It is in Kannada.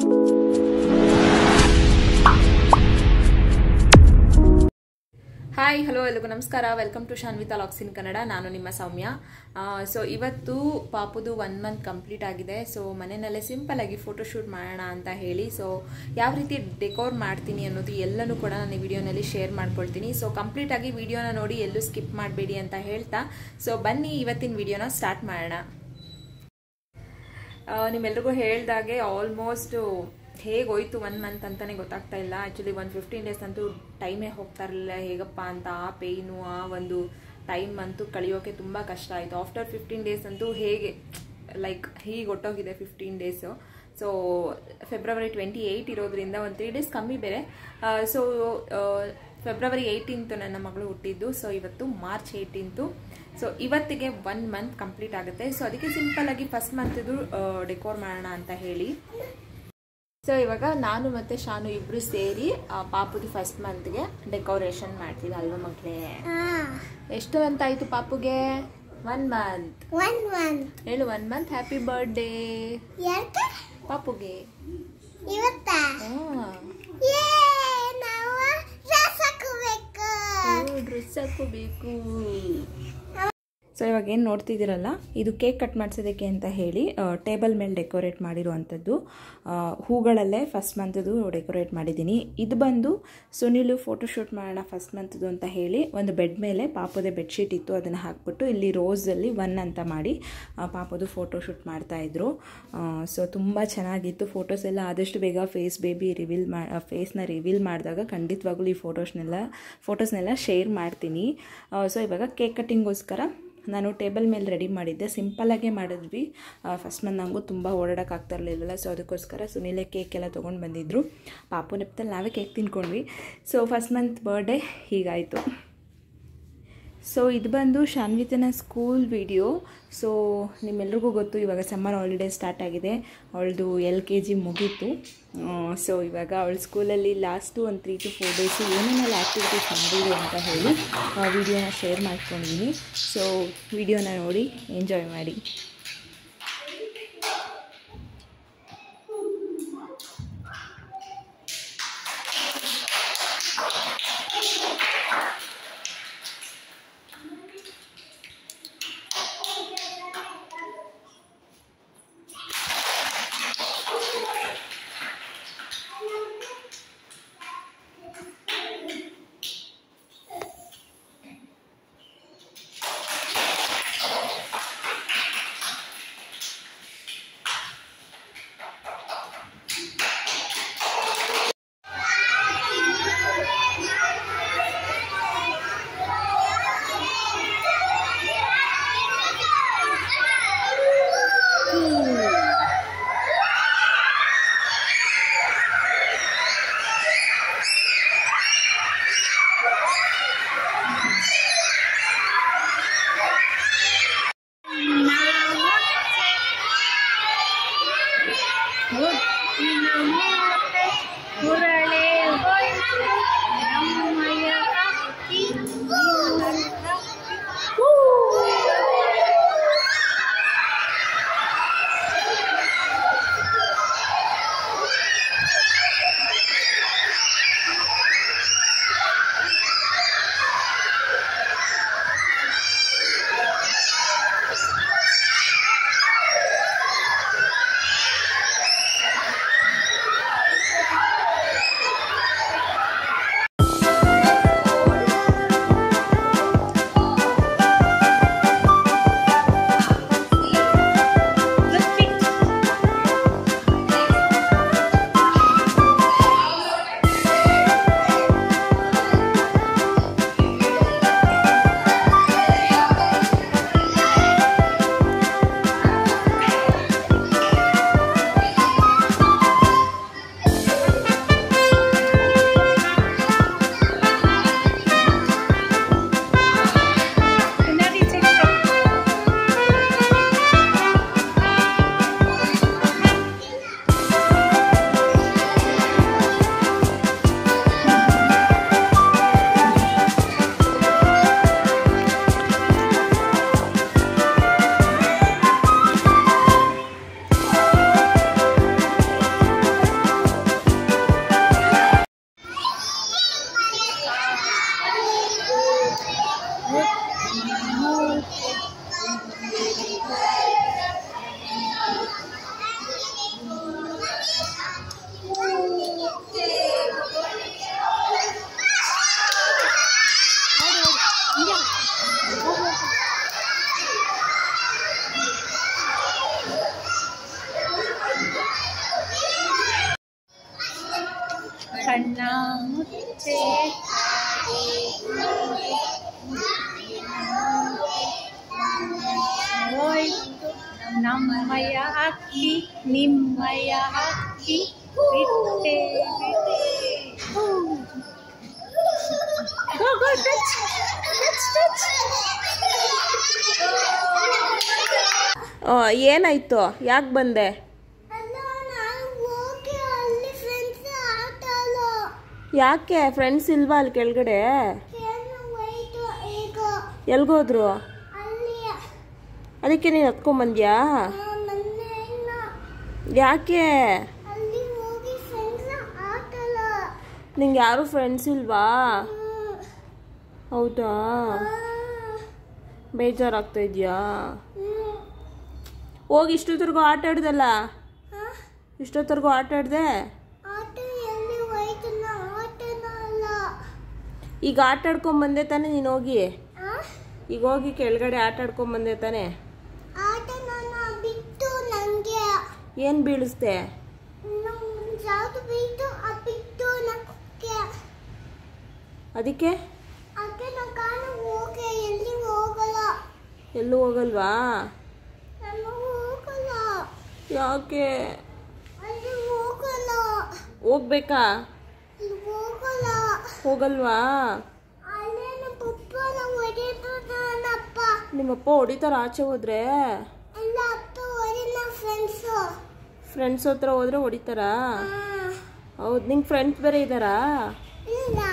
ಹಾಯ್ ಹಲೋ ಎಲ್ಲರಿಗೂ ನಮಸ್ಕಾರ welcome to Shanvitha looks in Kannada ನಾನು ನಿಮ್ಮ ಸೌಮ್ಯ ಸೊ ಇವತ್ತು ಪಾಪುದು ಒನ್ ಮಂತ್ ಕಂಪ್ಲೀಟ್ ಆಗಿದೆ ಸೊ ಮನೆಯಲ್ಲೇ ಸಿಂಪಲ್ ಆಗಿ ಫೋಟೋಶೂಟ್ ಮಾಡೋಣ ಅಂತ ಹೇಳಿ ಸೊ ಯಾವ ರೀತಿ ಡೆಕೋರ್ ಮಾಡ್ತೀನಿ ಅನ್ನೋದು ಎಲ್ಲನೂ ಕೂಡ ನಾನು ಈ ವಿಡಿಯೋನಲ್ಲಿ ಶೇರ್ ಮಾಡ್ಕೊಳ್ತೀನಿ ಸೊ ಕಂಪ್ಲೀಟ್ ಆಗಿ ವಿಡಿಯೋನ ನೋಡಿ ಎಲ್ಲೂ ಸ್ಕಿಪ್ ಮಾಡಬೇಡಿ ಅಂತ ಹೇಳ್ತಾ ಸೊ ಬನ್ನಿ ಇವತ್ತಿನ ವಿಡಿಯೋನ ಸ್ಟಾರ್ಟ್ ಮಾಡೋಣ ನಿಮ್ಮೆಲ್ರಿಗೂ ಹೇಳ್ದಾಗೆ ಆಲ್ಮೋಸ್ಟ್ ಹೇಗೆ ಹೋಯ್ತು ಒನ್ ಮಂತ್ ಅಂತಲೇ ಗೊತ್ತಾಗ್ತಾ ಇಲ್ಲ ಆ್ಯಕ್ಚುಲಿ ಒಂದು ಫಿಫ್ಟೀನ್ ಡೇಸ್ ಅಂತೂ ಟೈಮೇ ಹೋಗ್ತಾ ಇರಲಿಲ್ಲ ಹೇಗಪ್ಪ ಅಂತ ಆ ಪೇಯ್ನು ಆ ಒಂದು ಟೈಮ್ ಅಂತೂ ಕಳಿಯೋಕೆ ತುಂಬ ಕಷ್ಟ ಆಯಿತು ಆಫ್ಟರ್ ಫಿಫ್ಟೀನ್ ಡೇಸ್ ಅಂತೂ ಹೇಗೆ ಲೈಕ್ ಹೀಗೆ ಒಟ್ಟೋಗಿದೆ fifteen days so February twenty eight ಇರೋದ್ರಿಂದ ಒಂದು ತ್ರೀ ಡೇಸ್ ಕಮ್ಮಿ ಬೇರೆ ಸೊ ಫೆಬ್ರವರಿ ಏಯ್ಟೀನ್ತು ನನ್ನ ಮಗಳು ಹುಟ್ಟಿದ್ದು ಸೊ ಇವತ್ತು ಮಾರ್ಚ್ ಏಯ್ಟೀನ್ತು ಸೊ ಇವತ್ತಿಗೆ ಒನ್ ಮಂತ್ ಕಂಪ್ಲೀಟ್ ಆಗುತ್ತೆ ಸೊ ಅದಕ್ಕೆ ಸಿಂಪಲ್ ಆಗಿ ಫಸ್ಟ್ ಮಂತ್ದು ಡೆಕೋರ್ ಮಾಡೋಣ ಅಂತ ಹೇಳಿ ಸೊ ಇವಾಗ ನಾನು ಮತ್ತು ಶಾನು ಇಬ್ರು ಸೇರಿ ಪಾಪುದು ಫಸ್ಟ್ ಮಂತ್ಗೆ ಡೆಕೋರೇಷನ್ ಮಾಡ್ತೀವಿ ಅಲ್ವಾ ಮಕ್ಕಳೇ ಎಷ್ಟು ಮಂತ್ ಆಯ್ತು ಪಾಪುಗೆ ಒನ್ ಮಂತ್ ಒನ್ ಮಂತ್ ಹೇಳು ಒನ್ ಮಂತ್ ಹ್ಯಾಪಿ ಬರ್ಡೇ ಯಾಕೆ ಪಾಪುಗೆ ಇವತ್ತ ಏ ನಾವು ಡ್ರೆಸ್ ಹಾಕೋಬೇಕು ಡ್ರೆಸ್ ಹಾಕೋಬೇಕು ಸೊ ಇವಾಗ ಏನು ನೋಡ್ತಿದ್ದೀರಲ್ಲ ಇದು ಕೇಕ್ ಕಟ್ ಮಾಡಿಸೋದಕ್ಕೆ ಅಂತ ಹೇಳಿ ಟೇಬಲ್ ಮೇಲೆ ಡೆಕೋರೇಟ್ ಮಾಡಿರುವಂಥದ್ದು ಹೂಗಳಲ್ಲೇ ಫಸ್ಟ್ ಮಂತ್ದು ಡೆಕೋರೇಟ್ ಮಾಡಿದ್ದೀನಿ ಇದು ಬಂದು ಸುನಿಲು ಫೋಟೋಶೂಟ್ ಮಾಡೋಣ ಫಸ್ಟ್ ಮಂತ್ದು ಅಂತ ಹೇಳಿ ಒಂದು ಬೆಡ್ ಮೇಲೆ ಪಾಪದ ಬೆಡ್ಶೀಟ್ ಇತ್ತು ಅದನ್ನು ಹಾಕ್ಬಿಟ್ಟು ಇಲ್ಲಿ ರೋಸಲ್ಲಿ ಒನ್ ಅಂತ ಮಾಡಿ ಪಾಪದು ಫೋಟೋಶೂಟ್ ಮಾಡ್ತಾಯಿದ್ರು ಸೊ ತುಂಬ ಚೆನ್ನಾಗಿತ್ತು ಫೋಟೋಸ್ ಎಲ್ಲ ಆದಷ್ಟು ಬೇಗ ಫೇಸ್ ಬೇಬಿ ರಿವೀಲ್ ಮಾ ಫೇಸ್ನ ರಿವೀಲ್ ಮಾಡಿದಾಗ ಖಂಡಿತವಾಗ್ಲೂ ಈ ಫೋಟೋಸ್ನೆಲ್ಲ ಫೋಟೋಸ್ನೆಲ್ಲ ಶೇರ್ ಮಾಡ್ತೀನಿ ಸೊ ಇವಾಗ ಕೇಕ್ ಕಟ್ಟಿಂಗೋಸ್ಕರ ನಾನು ಟೇಬಲ್ ಮೇಲೆ ರೆಡಿ ಮಾಡಿದ್ದೆ ಸಿಂಪಲ್ಲಾಗೇ ಮಾಡಿದ್ವಿ ಫಸ್ಟ್ ಮಂತ್ ನನಗೂ ತುಂಬ ಓಡಾಡೋಕ್ಕಾಗ್ತಾ ಇರಲಿಲ್ಲವಲ್ಲ ಸೊ ಅದಕ್ಕೋಸ್ಕರ ಸುನೀಲೆ ಕೇಕ್ ಎಲ್ಲ ತೊಗೊಂಡು ಬಂದಿದ್ದರು ಪಾಪು ನೆಪದಲ್ಲಿ ನಾವೇ ಕೇಕ್ ತಿನ್ಕೊಂಡ್ವಿ ಸೊ ಫಸ್ಟ್ ಮಂತ್ ಬರ್ಡೇ ಹೀಗಾಯಿತು ಸೊ ಇದು ಬಂದು ಶಾನ್ವಿತನ ಸ್ಕೂಲ್ ವಿಡಿಯೋ ಸೊ ನಿಮ್ಮೆಲ್ರಿಗೂ ಗೊತ್ತು ಇವಾಗ ಸಮ್ಮರ್ ಹಾಲಿಡೇ ಸ್ಟಾರ್ಟ್ ಆಗಿದೆ ಅವಳದು ಎಲ್ ಕೆ ಜಿ ಮುಗೀತು ಸೊ ಇವಾಗ ಅವಳ ಸ್ಕೂಲಲ್ಲಿ ಲಾಸ್ಟು ಒಂದು ತ್ರೀ ಟು ಫೋರ್ ಡೇಸು ಏನೇನೆಲ್ಲ ಆ್ಯಕ್ಟಿವಿಟೀಸ್ ಮಾಡಿದ್ರು ಅಂತ ಹೇಳಿ ವಿಡಿಯೋನ ಶೇರ್ ಮಾಡ್ಕೊಂಡಿದ್ದೀನಿ ಸೊ ವಿಡಿಯೋನ ನೋಡಿ ಎಂಜಾಯ್ ಮಾಡಿ ಹುರಳೆ ಹೋಯ್ತು ನಮ್ಮಯ ಭಕ್ತಿ ಸೊ ಕಣ್ಣ ಮುಚ್ಚೆ ಹೋಯ್ತು ನಮ್ಮಯ ಅಕ್ಕಿ ನಿಮ್ಮಯ ಅಕ್ಕಿ ಬಿಟ್ಟೆ ಬಿಟ್ಟೆ Go, go, touch. Touch, touch. ಏನಾಯ್ತು ಯಾಕೆ ಬಂದೆ ಅಲ್ಲ ನಾನು ಹೋಗಿ ಅಲ್ಲಿ ಫ್ರೆಂಡ್ಸ್ ಆಟ ಅಲ್ಲ ಯಾಕೆ ಫ್ರೆಂಡ್ಸ್ ಇಲ್ವಾ ಅಲ್ಲಿ ಕೆಳಗಡೆ ಏನು ಹೋಯ್ತು ಈಗ ಎಲ್ಗೋದ್ರು ಅಲ್ಲಿ ಅದಕ್ಕೆ ನೀನು ಹತ್ಕೊಂಬಂದ್ಯಾ ಮೊನ್ನೆ ಇಲ್ಲ ಯಾಕೆ ಅಲ್ಲಿ ಹೋಗಿ ಫ್ರೆಂಡ್ಸ್ ಆಟಲ್ಲ ನಿಂಗೆ ಯಾರು ಫ್ರೆಂಡ್ಸ್ ಇಲ್ವಾ ಹೌದಾ ಬೇಜಾರಾಗ್ತಾ ಇದೆಯಾ ಹೋಗಿ ಇಷ್ಟೊತ್ತರೆಗೂ ಆಟ ಆಡ್ದಲ್ಲ ಇಷ್ಟೊತ್ತರೆಗೂ ಆಟ ಆಡ್ದೆ ಆಟ ಎಲ್ಲಿ ಹೋಯ್ತು ನಾ ಆಟನ ಅಲ್ಲ ಈಗ ಆಟ ಆಡ್ಕೊಂಬಂದೆ ತಾನೆ ನೀನು ಹೋಗಿ ಆ? ಈಗ ಹೋಗಿ ಕೆಳಗಡೆ ಆಟ ಆಡ್ಕೊಂಬಂದೆ ತಾನೆ ಆಟ ನನ್ನ ಬಿಟ್ಟು ನನಗೆ ಏನು ಬೀಳಿಸ್ದೆ ಯಾವುದು ಬಿಟ್ಟು ಆ ಬಿಟ್ಟು ನನಗೆ ಅದಕ್ಕೆ ಅದಕ್ಕೆ ನಾನು ಕಾಣು ಹೋಗಿ ಎಲ್ಲಿ ಹೋಗಲ್ಲ ಎಲ್ಲೂ ಹೋಗಲ್ವಾ ನಾನು ಹೋಗಲ್ಲ ಯಾಕೆ ಅಲ್ಲಿ ಹೋಗಲ್ಲ ಹೋಗ್ಬೇಕಾ ಅಲ್ಲಿ ಹೋಗಲ್ಲ ಹೋಗಲ್ವಾ ಅಲ್ಲೇ ನಮ್ಮ ಪಪ್ಪನ ಹೊಡೆದು ನನ್ನಪ್ಪ ನಿಮ್ಮಪ್ಪ ಹೊಡಿತಾರ ಆಚೆ ಹೋದ್ರೆ ಎಲ್ಲ ಅಪ್ಪ ಹೊಡಿ ನಮ್ಮ ಫ್ರೆಂಡ್ಸು ಫ್ರೆಂಡ್ಸ್ ಹತ್ರ ಹೋದ್ರೆ ಹೊಡಿತಾರಾ ಹೌದು ನಿಂಗೆ ಫ್ರೆಂಡ್ಸ್ ಬೇರೆ ಇದ್ದಾರಾ ಇಲ್ಲ